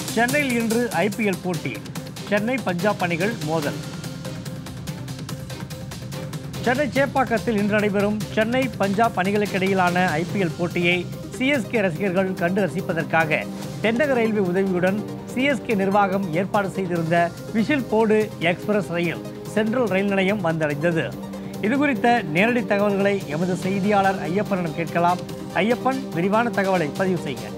சென்னையில் இன்று ஐபிஎல் போட்டி சென்னை பஞ்சாப் அணிகள் மோதல் சென்னை சேப்பாக்கத்தில் இன்று நடைபெறும் சென்னை பஞ்சாப் அணிகளுக்கு இடையிலான ஐபிஎல் போட்டியை சிஎஸ்கே ரசிகர்கள் கண்டு ரசிப்பதற்காக தென்னக ரயில்வே உதவியுடன் சிஎஸ்கே நிர்வாகம் ஏற்பாடு செய்திருந்த விசில் போடு எக்ஸ்பிரஸ் ரயில் சென்ட்ரல் ரயில் நிலையம் வந்தடைந்தது இது குறித்த நேரடி தகவல்களை எமது செய்தியாளர் ஐயப்பனிடம் கேட்கலாம் ஐயப்பன் விரிவான தகவலை பதிவு செய்யுங்க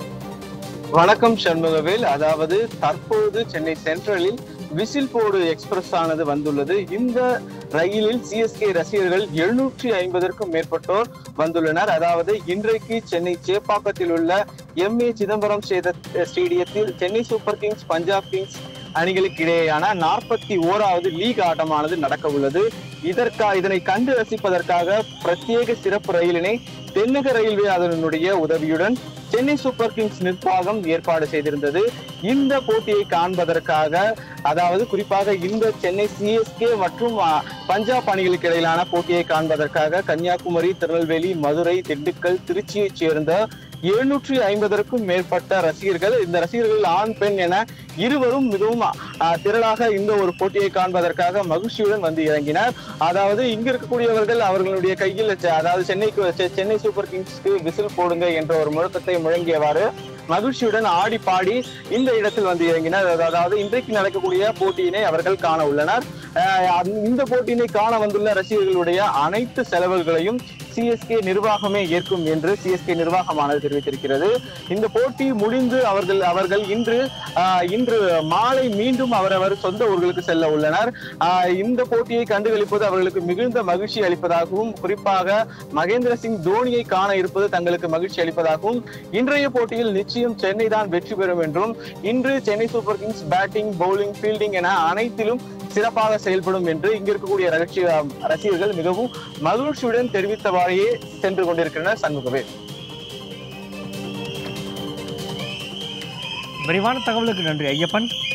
வணக்கம் சண்முகவேல் அதாவது தற்போது சென்னை சென்ட்ரலில் விசில் போடு எக்ஸ்பிரஸ் ஆனது வந்துள்ளது இந்த ரயிலில் சிஎஸ்கே ரசிகர்கள் எழுநூற்றி ஐம்பதற்கும் மேற்பட்டோர் வந்துள்ளனர் அதாவது இன்றைக்கு சென்னை சேப்பாக்கத்தில் உள்ள எம் ஏ சிதம்பரம் சேத ஸ்டேடியத்தில் Chennai super kings Punjab kings அணிகளுக்கு இடையேயான நாற்பத்தி ஓராவது லீக் ஆட்டமானது நடக்க உள்ளது இதற்கா இதனை கண்டு ரசிப்பதற்காக பிரத்யேக சிறப்பு ரயிலினை தென்னக ரயில்வே அதனுடைய உதவியுடன் சென்னை சூப்பர் கிங்ஸ் நிர்வாகம் ஏற்பாடு செய்திருந்தது இந்த போட்டியை காண்பதற்காக அதாவது குறிப்பாக இந்த சென்னை சிஎஸ்கே மற்றும் அ, பஞ்சாப் அணிகளுக்கு இடையிலான போட்டியை காண்பதற்காக கன்னியாகுமரி திருநெல்வேலி மதுரை திண்டுக்கல் திருச்சியைச் சேர்ந்த எழுநூற்றி ஐம்பதற்கும் மேற்பட்ட ரசிகர்கள் இந்த ரசிகர்கள் ஆண் பெண் என இருவரும் மிகவும் அ, திரளாக இந்த ஒரு போட்டியை காண்பதற்காக மகிழ்ச்சியுடன் வந்து இறங்கினர் அதாவது இங்க இருக்கக்கூடியவர்கள் அவர்களுடைய கையில் செ- அதாவது சென்னைக்கு செ- சென்னை சூப்பர் கிங்ஸ்க்கு விசில் போடுங்க என்ற ஒரு முழக்கத்தை முழங்கியவாறு மகிழ்ச்சியுடன் ஆடி பாடி இந்த இடத்தில் வந்து இறங்கினர் அதாவது இன்றைக்கு நடக்கக்கூடிய போட்டியினை அவர்கள் காண உள்ளனர் அஹ் அந்த- இந்த போட்டியினை காண வந்துள்ள ரசிகர்களுடைய அனைத்து செலவுகளையும் சிஎஸ்கே நிர்வாகமே ஏற்கும் என்று சிஎஸ்கே நிர்வாகமானது தெரிவித்திருக்கிறது இந்த போட்டி முடிந்து அவர்கள் அவர்கள் இன்று ஆஹ், இன்று மாலை மீண்டும் அவரவர் சொந்த ஊர்களுக்கு செல்ல உள்ளனர் ஆஹ், இந்த போட்டியை கண்டுகளிப்பது அவர்களுக்கு மிகுந்த மகிழ்ச்சி அளிப்பதாகவும் குறிப்பாக மகேந்திர சிங் தோனியை காண இருப்பது தங்களுக்கு மகிழ்ச்சி அளிப்பதாகவும் இன்றைய போட்டியில் நிச்சயம் சென்னை தான் வெற்றி பெறும் என்றும் இன்று Chennai super kings batting bowling fielding என அனைத்திலும் சிறப்பாக செயல்படும் என்று இங்க இருக்கக்கூடிய ரகசிய ரசிகர்கள் மிகவும் மகிழ்ச்சியுடன் தெரிவித்தவாறே சென்று கொண்டிருக்கின்றனர் சண்முகவே விரிவான தகவலுக்கு நன்றி ஐயப்பன்